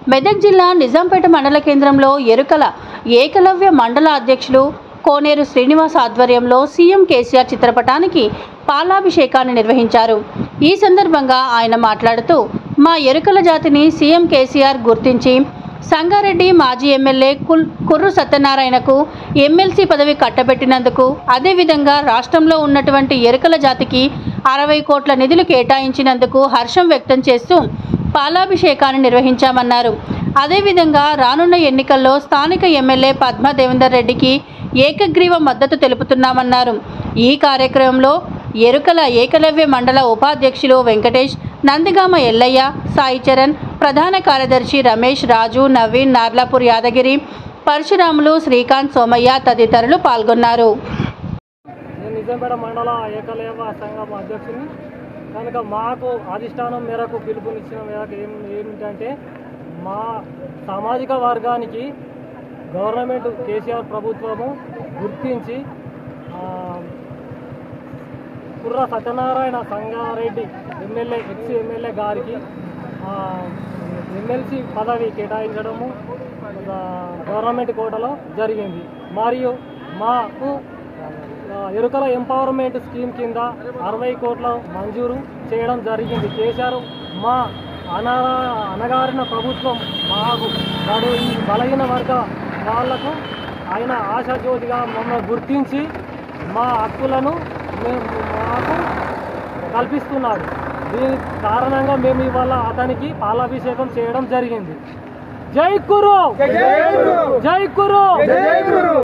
మెదక్ జిల్లా నిజాంపేట మండల కేంద్రంలో ఎరుకల ఏకలవ్య మండల అధ్యక్షులు కోనేరు శ్రీనివాస్ ఆధ్వర్యంలో సీఎం కేసీఆర్ చిత్రపటానికి పాలాభిషేకాన్ని నిర్వహించారు ఈ సందర్భంగా ఆయన మాట్లాడుతూ మా ఎరుకల జాతిని సీఎం కేసీఆర్ గుర్తించి సంగారెడ్డి మాజీ ఎమ్మెల్యే కుల్ కుర్రు సత్యనారాయణకు ఎమ్మెల్సీ పదవి కట్టబెట్టినందుకు అదేవిధంగా రాష్ట్రంలో ఉన్నటువంటి ఎరుకల జాతికి అరవై కోట్ల నిధులు కేటాయించినందుకు హర్షం వ్యక్తం చేస్తూ పాలాభిషేకాన్ని నిర్వహించామన్నారు అదేవిధంగా రానున్న ఎన్నికల్లో స్థానిక ఎమ్మెల్యే పద్మా దేవేందర్ రెడ్డికి ఏకగ్రీవ మద్దతు తెలుపుతున్నామన్నారు ఈ కార్యక్రమంలో ఎరుకల ఏకలవ్య మండల ఉపాధ్యక్షులు వెంకటేష్ నందిగామ ఎల్లయ్య సాయి చరణ్ ప్రధాన కార్యదర్శి రమేష్ రాజు నవీన్ నార్లాపూర్ యాదగిరి పరశురాములు శ్రీకాంత్ సోమయ్య తదితరులు పాల్గొన్నారు నేను నిజాంపేట మండల ఏకలేవ సంఘం అధ్యక్షుని కనుక మాకు అధిష్టానం మేరకు పిలుపునిచ్చిన మేరకు ఏం ఏమిటంటే మా సామాజిక వర్గానికి గవర్నమెంట్ కేసీఆర్ ప్రభుత్వము గుర్తించి ఆ, Kurra Satyanarayana Sangareddy MLA ex MLA గారికి ఆ, ఎమ్మెల్సీ పదవి కేటాయించడము ఆ, గవర్నమెంట్ కోటలో జరిగింది మరియు మాకు ఆ, ఎరుకల ఎంపవర్మెంట్ స్కీమ్ కింద అరవై కోట్ల మంజూరు చేయడం జరిగింది కేసీఆర్ మా అనా అనగారిన ప్రభుత్వం మాకు వాడు ఈ బలహీన వర్గ వాళ్లకు ఆయన ఆశాజ్యోతిగా మమ్మల్ని గుర్తించి మా హక్కులను మేము మాకు కల్పిస్తున్నాడు దీని కారణంగా మేము ఇవాళ అతనికి పాలాభిషేకం చేయడం జరిగింది జై కురు జై కురు